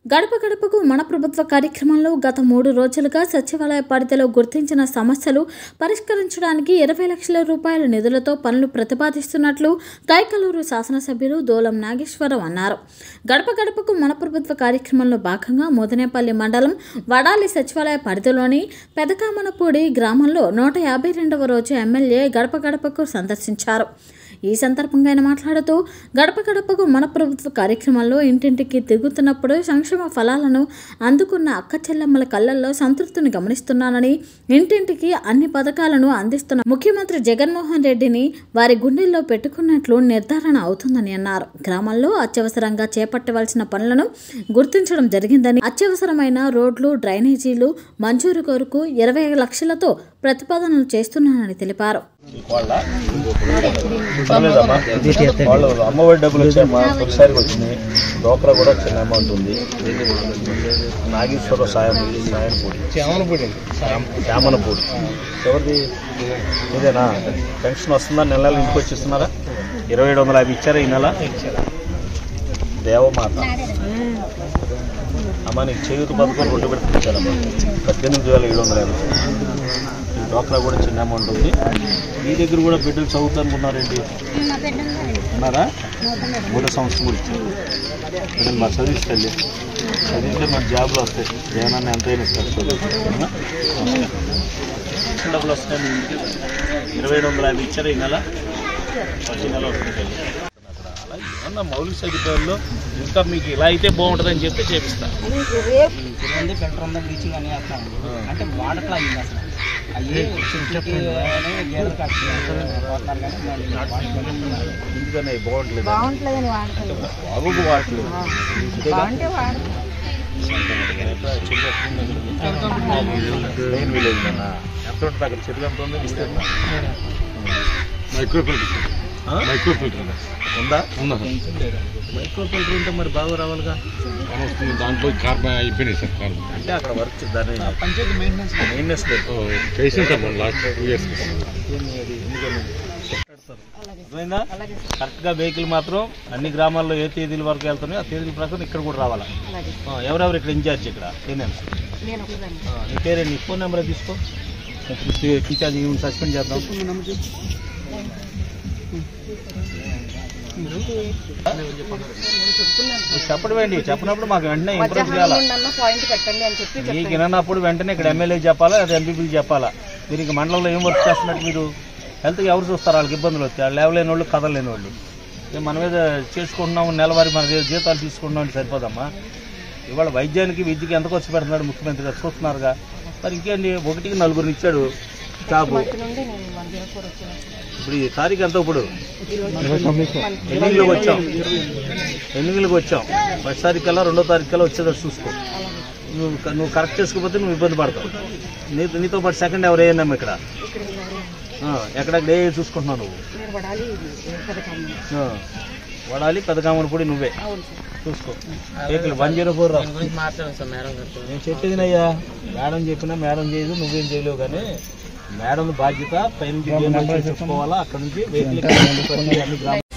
గడప గడపకు మన ప్రభుత్వ కార్యక్రమంలో గత మూడు రోజులుగా సచివాలయ పరిధిలో గుర్తించిన సమస్యలు పరిష్కరించడానికి ఇరవై లక్షల రూపాయల నిధులతో పనులు ప్రతిపాదిస్తున్నట్లు కైకలూరు శాసనసభ్యులు దోలం నాగేశ్వరరావు అన్నారు గడప గడపకు మన ప్రభుత్వ కార్యక్రమంలో భాగంగా మోదనేపల్లి మండలం వడాలి సచివాలయ పరిధిలోని పెదకామనపూడి గ్రామంలో నూట యాభై రెండవ రోజు ఎమ్మెల్యే గడప గడపకు సందర్శించారు ఈ సందర్భంగా ఆయన మాట్లాడుతూ గడప గడపకు మన ప్రభుత్వ కార్యక్రమంలో ఇంటింటికి తిరుగుతున్నప్పుడు సంక్షేమ ఫలాలను అందుకున్న అక్క చెల్లెమ్మల కళ్ళల్లో సంతృప్తిని గమనిస్తున్నానని ఇంటింటికి అన్ని పథకాలను అందిస్తున్న ముఖ్యమంత్రి జగన్మోహన్ రెడ్డిని వారి గుండెల్లో పెట్టుకున్నట్లు నిర్ధారణ అవుతుందని అన్నారు గ్రామంలో అత్యవసరంగా చేపట్టవలసిన పనులను గుర్తించడం జరిగిందని అత్యవసరమైన రోడ్లు డ్రైనేజీలు మంజూరు కొరకు ఇరవై లక్షలతో ప్రతిపాదనలు చేస్తున్నానని తెలిపారు వాళ్ళ పర్లేదమ్మా వాళ్ళు అమ్మఒడి డబ్బులు వచ్చాయమ్మా తొలిసారి వచ్చినాయి డోక్రా కూడా చిన్న అమౌంట్ ఉంది నాగేశ్వర సాయం సాయం పూడి చామనపూడి చామనపూడి ఎవరిది ఇదేనా పెన్షన్ వస్తుందా నెల నెల ఇంటికి వచ్చిస్తున్నారా ఇరవై ఏడు వందల యాభై ఇచ్చారా ఈ నెల దేవమాత అమ్మ నీకు చేయూత పథకం రెండు పెట్టుకుంటారమ్మా పద్దెనిమిది వేల ఏడు వందల యాభై ఈ డోక్రా కూడా చిన్న అమౌంట్ ఉంది మీ దగ్గర కూడా బిడ్డలు చదువుతా అనుకున్నారేంటి ఉన్నారా మూడో సంవత్సరం కూడా ఇచ్చారు బిడ్డలు మరి చదివిస్తల్లి చదివితే మన జాబ్లో వస్తాయి జగనన్న ఎంతైనా ఇస్తారు చదువు డబ్బులు వస్తాయి మీ ఇంటికి ఇరవై ఏడు వందల యాభై ఇచ్చారు ఈ నెల ప్రతి నెల వస్తుంది తల్లి. అలా ఏమన్నా మౌలిక సదుపాయాల్లో ఇంకా మీకు ఇలా అయితే బాగుంటుందని చెప్పి చేపిస్తాను ఉంది ఫిల్టర్ ఉంది బ్లీచింగ్ అని వేస్తాం అంటే వాడట్లా అయింది అసలు అయ్యి చుట్టుకి గేదెలు కట్టుకుంటున్నారు కానీ మళ్ళీ వాడుకుంటున్నారు. ఎందుకని బాగుంటలేదు బాగుంటలేదని వాడతాను బాగుకు వాడట్లేదు బాగుంటే వాడు మెయిన్ విలేజ్ అన్న ఎంత ఉంటుంది అక్కడ చెరువు ఎంత ఉంది విస్తీర్ణం మైక్రో ఫిల్టర్ ఆ? మైక్రో ఫిల్టర్ ఉందా ఉందా మైక్రో ఫిల్టర్ ఉంటే మరి బాగా రావాలిగా సార్ వస్తుంది దాంట్లో కార్బన్ అయిపోయినాయి సార్ కార్బన్ అంటే అక్కడ వర్క్ దాన్ని పంచాయతీ మెయింటెనెన్స్ మెయింటెనెన్స్ లేదు చేసాం సార్ మనం లాస్ట్ టూ ఇయర్స్ ఏమి అది ఎందుకని అర్థమైందా కరెక్ట్గా వెహికల్ మాత్రం అన్ని గ్రామాల్లో ఏ తేదీల వరకు వెళ్తున్నాయో ఆ తేదీల ప్రకారం ఇక్కడ కూడా రావాలా అలాగే ఆ, ఎవరెవరు ఇక్కడ ఇన్ఛార్జ్ ఇక్కడ ఏనేనా నేను ఒకదాన్ని ఆ, నీ పేరే నీ ఫోన్ నెంబర్ తీసుకో ఇన్ఛార్జ్ ఈవెన్ సస్పెండ్ చేద్దాం నువ్వు చెప్పడమేంటి చెప్పినప్పుడు మాకు వెంటనే ఇంప్రూవ్ చేయాలా అన్న పాయింట్ పెట్టండి అని చెప్పి మీకు వినప్పుడు వెంటనే ఇక్కడ ఎమ్మెల్యే చెప్పాలా అది ఎంపీపీకి చెప్పాలా మీరు ఇంక మండలంలో ఏం వర్క్ చేస్తున్నట్టు మీరు హెల్త్కి ఎవరు చూస్తారు వాళ్ళకి ఇబ్బందులు వస్తాయి వాళ్ళు లేవలేని వాళ్ళు కదలేని వాళ్ళు ఇక మన మీద చేసుకుంటున్నాము నెలవారీ మన దగ్గర జీతాలు తీసుకుంటున్నాం అంటే సరిపోదమ్మా ఇవాళ వైద్యానికి విద్యకి ఎంత ఖర్చు పెడుతున్నాడు ముఖ్యమంత్రి గారు చూస్తున్నారుగా మరి ఇంకేంటి ఒకటికి నలుగురిని ఇచ్చాడు జాబు నుండి నేను వన్ జీరో ఫోర్ వచ్చాను ఇప్పుడు ఈ తారీఖు ఎంత ఇప్పుడు ఎన్నికలకు వచ్చాం ఎన్నికలకు వచ్చాం ఫస్ట్ తారీఖు కల్లా రెండో తారీఖు కల్లా వచ్చేదాన్ని చూసుకో నువ్వు క- నువ్వు కరెక్ట్ చేసుకోకపోతే నువ్వు ఇబ్బంది పడతావు నీ నీతో పాటు సెకండ్ ఎవరు ఏఎన్ఎం ఇక్కడ ఇక్కడ ఆ, ఎక్కడెక్కడ ఏ చూసుకుంటున్నావు నువ్వు మీరు పడాలి పథకం ఆ, వడాలి పెదకామని పొడి నువ్వే అవును సార్ చూసుకో ఏకులు వన్ జీరో ఫోర్ రా మాట్లాడండి సార్ మేడం గారితో నేను చెప్పేదినయ్యా మేడం చెప్పినా మేడం చేయదు నువ్వేం చేయలేవు కానీ మేడం బాధ్యత పై నుంచి చూసుకోవాలా అక్కడ నుంచి వెహికల్ అన్ని గ్రామాలు